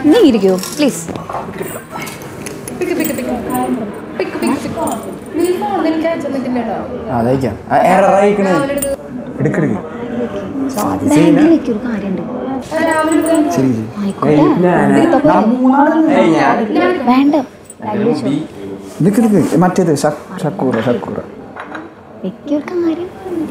നീ ഇരിക്കൂ പ്ലീസ് അതയക്കാം എററയിക്കണേ എടുക്കെടുക്ക് ബാഗിൽ വെക്കൊരു കാര്യമുണ്ട് ശരി വേണ്ട ബാഗിൽ വെച്ചോ നിക്ക് നിക്ക് മറ്റേത് ഷക്- ഷക്കൂറ ഷക്കൂറ വെക്കൊരു കാര്യം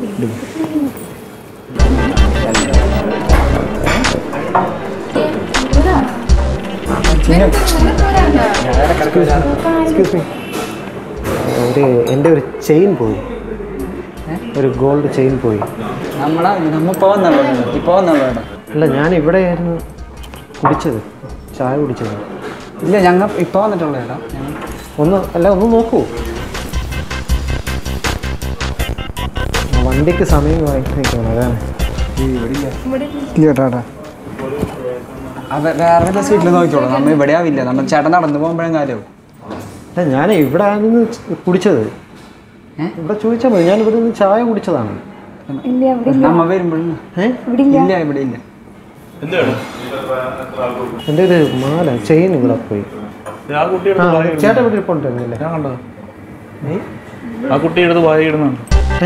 എക്സ്ക്യൂസ് മീ ഒരു എൻ്റെ ഒരു ചെയിൻ പോയി ഒരു ഗോൾഡ് ചെയിൻ പോയി നമ്മളാ നമ്മ വന്നല്ലോ ഇപ്പൊ വന്നല്ലോ അല്ല ഞാൻ ഇവിടെയായിരുന്നു കുടിച്ചത് ചായ കുടിച്ചത് ഇല്ല ഞങ്ങൾ ഇപ്പൊ വന്നിട്ടുള്ളൂ ചേട്ടാ ഒന്ന് അല്ല ഒന്ന് നോക്കൂ വണ്ടിക്ക് സമയമായി നിൽക്കണം അതാണ് ഇല്ല ചേട്ടാ ചേട്ടാ വേറെ സീറ്റിൽ നോക്കിക്കോളൂ നമ്മ ഇവിടെ ആവില്ല നമ്മൾ ചേട്ടൻ നടന്നു പോകുമ്പോഴും കാര്യമാവും അല്ല ഞാൻ ഇവിടെ ആയിരുന്നു കുടിച്ചത് ഇവിടെ ചോദിച്ചാൽ മതി ഞാൻ ഇവിടെ നിന്ന് ചായ കുടിച്ചതാണ് ഇല്ല ഇവിടെ നമ്മ വരുമ്പോഴും ഏ ഇവിടെ ഇല്ല ഇല്ല ഇവിടെ ഇല്ല എൻ്റെ ഒരു മാല ചെയിൻ ഇവിടെ പോയി ആ കുട്ടിയുടെ ആ ചേട്ടൻ ഇവിടെ ഇരിപ്പുണ്ടല്ലേ ഞാൻ കണ്ടോ ആ കുട്ടി എടുത്ത് വായി ഇടുന്നുണ്ട് ഏ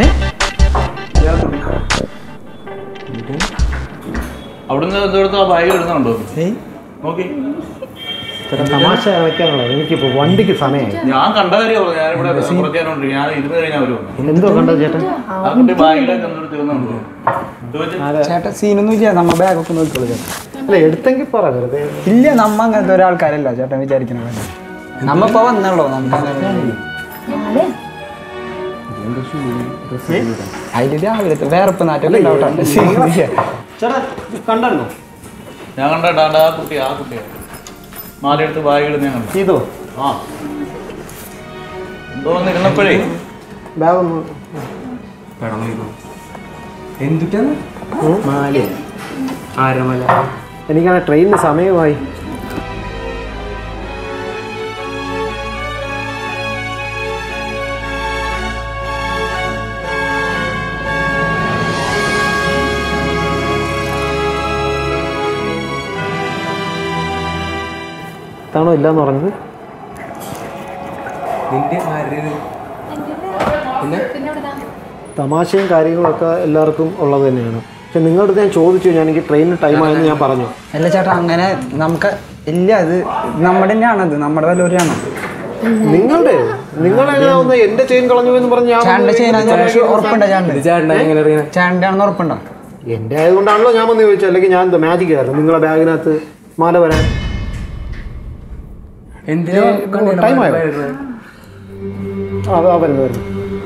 അവിടുന്ന് എടുത്ത് ആ ബാഗ് ഇടുന്നുണ്ടോ നോക്കി ചേട്ടാ തമാശ കളിക്കാനുള്ള എനിക്കിപ്പോൾ വണ്ടിക്ക് സമയമായി ഞാൻ കണ്ട കാര്യമോ ഞാൻ ഇവിടെ കുറയ്ക്കാനുണ്ട് ഞാൻ ഇരുന്ന് കഴിഞ്ഞാൽ അവര് എന്തോ കണ്ടത് ചേട്ടൻ ആ കുട്ടി ബാഗിലേക്ക് എന്തെടുത്ത് ഇരുന്നുണ്ടോ ചോദിച്ചു ചേട്ടാ സീനൊന്നും ഇല്ല നമ്മ ബാഗൊക്കെ നോക്കിക്കോളൂ ചേട്ടാ അല്ല എടുത്തെങ്കിൽ പറ വെറുതെ ഇല്ല നമ്മ അങ്ങനത്തെ ഒരാൾക്കാരല്ല ചേട്ടൻ വിചാരിക്കണ പോലെ നമ്മ ഇപ്പൊ വന്നല്ലോ നമുക്ക് അങ്ങനെ അതില് രാവിലത്തെ വേറെപ്പ് നാറ്റൊക്കെ ഉണ്ടാവട്ടെ ചേട്ടാ കണ്ടോ ഞാൻ കണ്ട ആ കുട്ടി ആ കുട്ടിയാണ് മാല എടുത്ത് ബാഗ് ഇടുന്ന ഞാൻ കണ്ടു ഇതോ ആ എന്തോ ഒന്ന് ഇരുന്നപ്പോഴേ ബാഗ് ഒന്ന് എന്തുട്ടാണ് മാല ആരമല എനിക്കാണ് ട്രെയിനിന് സമയമായി ഇതാണോ ഇല്ലാന്ന് പറഞ്ഞത് തമാശയും കാര്യങ്ങളൊക്കെ എല്ലാവർക്കും ഉള്ളത് തന്നെയാണ് പക്ഷെ നിങ്ങളുടെ അടുത്ത് ഞാൻ ചോദിച്ചു ഞാൻ എനിക്ക് ട്രെയിനിന് ടൈം ആയെന്ന് ഞാൻ പറഞ്ഞു അല്ല ചേട്ടാ അങ്ങനെ നമുക്ക് ഇല്ല അത് നമ്മുടെ തന്നെയാണത് നമ്മുടെ വല്ലവരാണ് നിങ്ങളുടെ നിങ്ങളെങ്ങനെ ഒന്ന് എന്റെ ചെയിൻ കളഞ്ഞു എന്ന് പറഞ്ഞ് ഞാൻ ചേട്ടൻ്റെ വന്ന് ചെയ്യാൻ ഉറപ്പുണ്ടോ ചേട്ടൻ ചേട്ടൻ്റെ ആണെന്ന് ഉറപ്പുണ്ടോ എന്റെ ആയതുകൊണ്ടാണല്ലോ ഞാൻ വന്ന് ചോദിച്ചത് അല്ലെങ്കിൽ ഞാൻ എന്താ മാജിക് ആയിരുന്നു നിങ്ങളെ ബാഗിനകത്ത് മാല വരാൻ ടൈം ആയോ ആ ആ, വരുന്നു വരുന്നു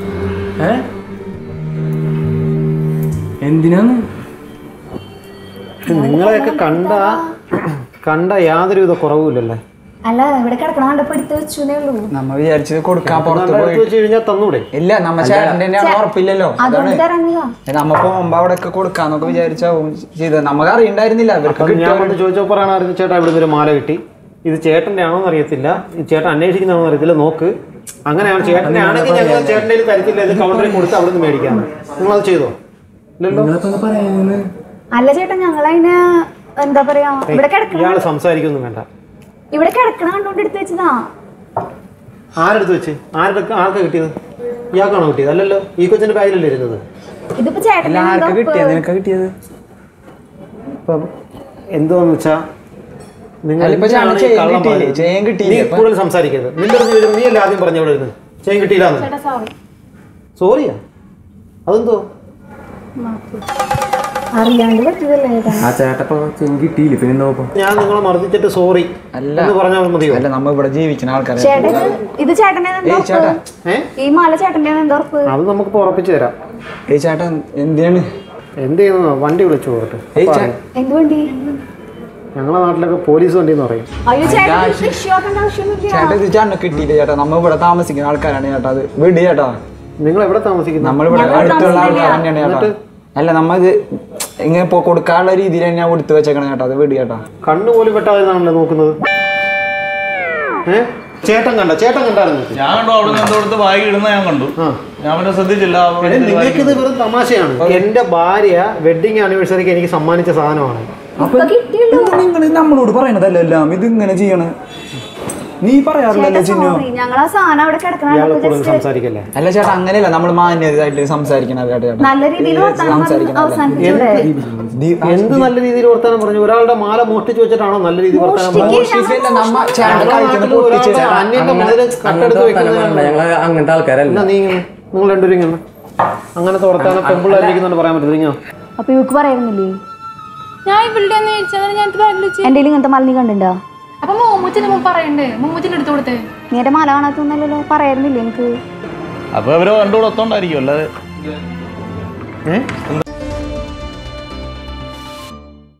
എന്തിനാന്ന് പക്ഷെ നിങ്ങളെയൊക്കെ കണ്ട കണ്ട യാതൊരുവിധ കുറവുമില്ലല്ലേ അല്ല ഇവിടെ കിടക്കണ കണ്ടപ്പോ എടുത്ത് വെച്ചേ ഉള്ളൂ നമ്മ വിചാരിച്ചത് കൊടുക്കാൻ പുറത്ത് എടുത്ത് പോയി വെച്ച് കഴിഞ്ഞാൽ തന്നൂടെ ഇല്ല നമ്മ ചേട്ടൻ്റെ തന്നെയാണെന്ന് ഉറപ്പില്ലല്ലോ അതുകൊണ്ട് തരാഞ്ഞതാ നമ്മ പോകുമ്പോ അവിടെ ഒക്കെ കൊടുക്കാന്നൊക്കെ വിചാരിച്ചാവും ചെയ്തത് നമുക്ക് അറിയണ്ടായിരുന്നില്ല അവർക്ക് അപ്പം ഞാൻ കിട്ടും വന്ന് ചോദിച്ചപ്പോൾ പറയണ അറിഞ്ഞ ചേട്ടാ ഇവിടെ ഒരു മാല കിട്ടി ഇത് ചേട്ടൻ്റെ ആണോ അറിയത്തില്ല ഈ ചേട്ടൻ അന്വേഷിക്കുന്നതാണോ അറിയത്തില്ല നോക്ക് അങ്ങനെയാണ് ചേട്ടൻ്റെ ആണെങ്കിൽ ഞങ്ങൾ ചേട്ടൻ്റെ കയ്യിൽ തരത്തില്ല ഇത് കൗണ്ടറിൽ കൊടുത്ത് അവിടെ നിന്ന് മേടിക്കാന്ന് നിങ്ങളത് ചെയ്തോ ഇല്ലല്ലോ അല്ല ചേട്ടാ ഞങ്ങളതിന് എന്താ പറയാ ഇവിടെ കിടക്കണ ഇയാൾ സംസാരിക്കൊന്നും വേണ്ട ഇവിടെ കിടക്കണ കണ്ടോണ്ട് എടുത്ത് വെച്ചതാ ആരെടുത്ത് വെച്ച് ആരുടെ ആർക്കാ കിട്ടിയത് ഇയാൾക്കാണോ കിട്ടിയത് അല്ലല്ലോ ഈ കൊച്ചിന്റെ ബാഗിലല്ലേ ഇരുന്നത് ഇതിപ്പോ ചേട്ടൻ അല്ല ആർക്കാ കിട്ടിയത് നിനക്കാ കിട്ടിയത് ഇപ്പം എന്തോന്ന് വെച്ചാ നിങ്ങൾ അല്ല, ഇപ്പൊ എന്തിനാണ് ഈ ചെയ്യാൻ കള്ളം കിട്ടിയില്ലേ? പറയുന്നത്? ചെയ്യാൻ കിട്ടിയില്ലേ? നീ കൂടുതൽ സംസാരിക്കരുത് നിന്റെ അടുത്ത് വരുമ്പോൾ നീ അല്ലേ ആദ്യം പറഞ്ഞ ഇവിടെ ഇരുന്ന് ചെയ്യാൻ കിട്ടിയില്ലാന്ന് ചേട്ടാ സോറി സോറിയാ അതെന്തോ അറിയാണ്ട് പറ്റിയതല്ലേ ചേട്ടാ ആ ചേട്ടപ്പ കിട്ടിയില്ല പിന്നെ നോക്കാം ഞാൻ നിങ്ങളെ മർദ്ദിച്ചിട്ട് സോറി അല്ല. എന്ന് പറഞ്ഞാൽ മതിയോ അല്ല നമ്മ ഇവിടെ ജീവിക്കുന്ന ആൾക്കാരെ ചേട്ടൻ ഇത് ചേട്ടൻ്റെ ഏയ് ചേട്ടാ ഏ ഈ മാല ചേട്ടൻ്റെ എന്താ ഉറപ്പ് അത് നമുക്കിപ്പോൾ ഉറപ്പിച്ചു തരാം ഏയ് ചേട്ടാ എന്തിനാണ് എന്ത് ചെയ്യുന്നു വണ്ടി വിളിച്ചു പോകട്ടെ ഏയ് ചേ- എന്ത് വേണ്ടി ഞങ്ങളെ നാട്ടിലൊക്കെ പോലീസ് വണ്ടി എന്ന് പറയും അയ്യോ ചേട്ടൻ ഇഷ്യൂ ആക്കേണ്ട ആവശ്യമൊന്നുമില്ല ചേട്ടാ ഇത് ചേട്ടനെ കിട്ടിയില്ല ചേട്ടാ നമ്മ ഇവിടെ താമസിക്കുന്ന ആൾക്കാരാണ് ചേട്ടാ അത് വിട് ചേട്ടാ നിങ്ങൾ എവിടെ താമസിക്കുന്നു നമ്മളിവിടെ ഞങ്ങൾ അടുത്തുള്ള താമസിക്കില്ല. ആൾക്കാർ തന്നെയാണ് ചേട്ടാ അല്ല നമ്മ ഇത് ഇങ്ങനെ ഇപ്പൊ കൊടുക്കാനുള്ള രീതിയിൽ ഞാൻ കൊടുത്തു വെച്ചേക്കണം ചേട്ടാ അത് വിട് ചേട്ടാ കണ്ണു പോലും വെട്ടാതെന്നാണല്ലോ നോക്കുന്നത് ഏ ചേട്ടൻ കണ്ട ചേട്ടൻ കണ്ടായിരുന്നു ഞാൻ കണ്ടു അവിടെ നിന്ന് എന്തോ എടുത്ത് ബാഗ് ഇടുന്ന ഞാൻ കണ്ടു ആ ഞാൻ പിന്നെ ശ്രദ്ധിച്ചില്ല അവിടെ നിങ്ങൾക്ക് ഇത് വെറും തമാശയാണ് എന്റെ ഭാര്യ വെഡിങ് ആനിവേഴ്സറിക്ക് എനിക്ക് സമ്മാനിച്ച സാധനമാണ് ഇപ്പൊ കിട്ടിയല്ലോ നിങ്ങൾ നമ്മളോട് പറയണതല്ല എല്ലാം ഇത് ഇങ്ങനെ ചെയ്യണ നീ പറയാറില്ലല്ലോ ചിന്നു ഞങ്ങൾ ആ സാധനം അവിടെ കിടക്കണ ഇയാളെ കൂടുതൽ സംസാരിക്കല്ലേ അല്ല ചേട്ടാ അങ്ങനെയല്ല നമ്മൾ മാന്യതായിട്ട് സംസാരിക്കണ ചേട്ടാ നല്ല രീതിയിൽ വർത്താനം പറഞ്ഞ് അവസാനിപ്പിച്ചൂടെ എന്ത് നല്ല രീതിയിൽ വർത്താനം പറഞ്ഞു ഒരാളുടെ മാല മോഷ്ടിച്ചു വെച്ചിട്ടാണോ നല്ല രീതിയിൽ വർത്താനം പറഞ്ഞത് നമ്മ ചേട്ടൻ കഴിക്കുന്ന നാട്ടില് പൊട്ടിച്ച് ഒരാളുടെ അന്യന്റെ മുതല് കട്ടെടുത്ത് വെക്കുന്നതാണ് ഞങ്ങൾ അങ്ങനത്തെ ആൾക്കാരല്ല എന്നാ നീ ഇങ്ങനെ നിങ്ങൾ രണ്ടുപേരും ഇങ്ങനെ അങ്ങനത്തെ വർത്താനം പെമ്പിള്ളായിരിക്കുന്നുണ്ട് പറയാൻ പറ്റില്ല ഇങ്ങനെ അപ്പൊ ഇവക്ക് പറയുന്നില്ലേ ഞാൻ ഇവിടെ ഒന്ന് ചോദിച്ചാൽ ഞാൻ ബാഗിൽ വെച്ച് എന്റെ ഇങ്ങനത്തെ മല നീ കണ്ടിണ്ടോ അപ്പൊ മോമുച്ചിന് മുമ്പ് പറയണ്ടേ മോമുച്ചിന് എടുത്തു കൊടുത്തേ നീ എന്റെ മല കാണാത്തൊന്നല്ലോ പറയായിരുന്നില്ലേ എനിക്ക് അപ്പൊ അവര് കണ്ടുകൂടെ ഒത്തോണ്ടായിരിക്കും അല്ലാതെ ഏഹ്